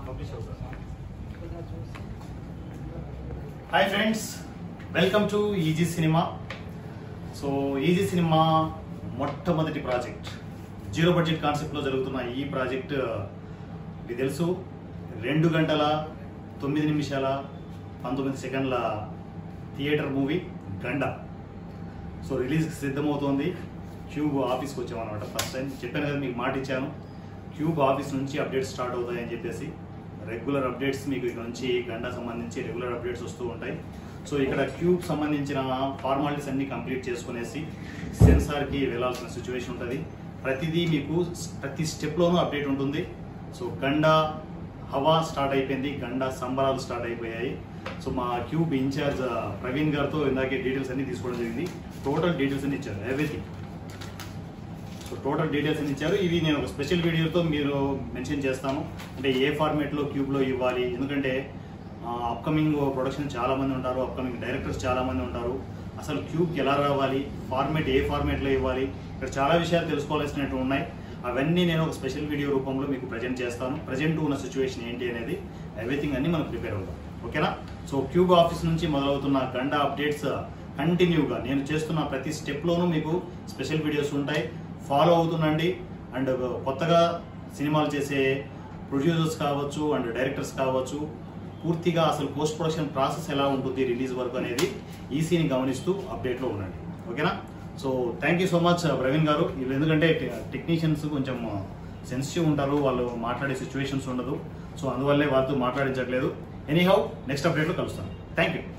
publish అవుతుంది hi friends welcome to easy cinema so easy cinema మొట్టమొదటి project zero budget కాన్సెప్ట్లో జరుగుతున్న ఈ ప్రాజెక్ట్ మీకు తెలుసు రెండు గంటల తొమ్మిది నిమిషాల పంతొమ్మిది సెకండ్ల థియేటర్ మూవీ గండ సో రిలీజ్కి సిద్ధమవుతోంది క్యూబ్ ఆఫీస్కి వచ్చామన్నమాట ఫస్ట్ టైం చెప్పాను కదా మీకు మాట ఇచ్చాను క్యూబ్ ఆఫీస్ నుంచి అప్డేట్స్ స్టార్ట్ అవుతాయని చెప్పేసి రెగ్యులర్ అప్డేట్స్ మీకు ఇక్కడ నుంచి గండా సంబంధించి రెగ్యులర్ అప్డేట్స్ వస్తూ ఉంటాయి సో ఇక్కడ క్యూబ్ సంబంధించిన ఫార్మాలిటీస్ అన్ని కంప్లీట్ చేసుకునేసి సెన్సార్కి వెళ్ళాల్సిన సిచ్యువేషన్ ఉంటుంది ప్రతిదీ మీకు ప్రతి స్టెప్లోనూ అప్డేట్ ఉంటుంది సో గండా హవా స్టార్ట్ అయిపోయింది గండా సంబరాలు స్టార్ట్ అయిపోయాయి సో మా క్యూబ్ ఇన్ఛార్జ్ ప్రవీణ్ గారితో ఇందాకే డీటెయిల్స్ అన్ని తీసుకోవడం జరిగింది టోటల్ డీటెయిల్స్ అన్ని ఇచ్చారు ఎవ్రీథింగ్ సో టోటల్ డీటెయిల్స్ అన్ని ఇచ్చారు ఇవి నేను ఒక స్పెషల్ వీడియోతో మీరు మెన్షన్ చేస్తాను అంటే ఏ ఫార్మేట్లో క్యూబ్లో ఇవ్వాలి ఎందుకంటే అప్కమింగ్ ప్రొడక్షన్ చాలా మంది ఉంటారు అప్కమింగ్ డైరెక్టర్స్ చాలా మంది ఉంటారు అసలు క్యూబ్కి ఎలా రావాలి ఫార్మేట్ ఏ ఫార్మేట్లో ఇవ్వాలి ఇక్కడ చాలా విషయాలు తెలుసుకోవాల్సినట్టు ఉన్నాయి అవన్నీ నేను ఒక స్పెషల్ వీడియో రూపంలో మీకు ప్రజెంట్ చేస్తాను ప్రజెంట్ ఉన్న సిచ్యువేషన్ ఏంటి అనేది ఎవ్రీథింగ్ అన్ని మనం ప్రిపేర్ అవుతాం ఓకేనా సో క్యూబ్ ఆఫీస్ నుంచి మొదలవుతున్న గండ అప్డేట్స్ కంటిన్యూగా నేను చేస్తున్న ప్రతి స్టెప్లోనూ మీకు స్పెషల్ వీడియోస్ ఉంటాయి ఫాలో అవుతుండండి అండ్ కొత్తగా సినిమాలు చేసే ప్రొడ్యూసర్స్ కావచ్చు అండ్ డైరెక్టర్స్ కావచ్చు పూర్తిగా అసలు పోస్ట్ ప్రొడక్షన్ ప్రాసెస్ ఎలా ఉంటుంది రిలీజ్ వరకు అనేది ఈసీని గమనిస్తూ అప్డేట్లో ఉండండి ఓకేనా so thank you so much Praveen గారు వీళ్ళు ఎందుకంటే టెక్నీషియన్స్ కొంచెం సెన్సిటివ్ ఉంటారు వాళ్ళు మాట్లాడే సిచ్యువేషన్స్ ఉండదు సో అందువల్లే వాళ్ళతో మాట్లాడించట్లేదు ఎనీహౌ నెక్స్ట్ అప్డేట్లో కలుస్తాను థ్యాంక్ యూ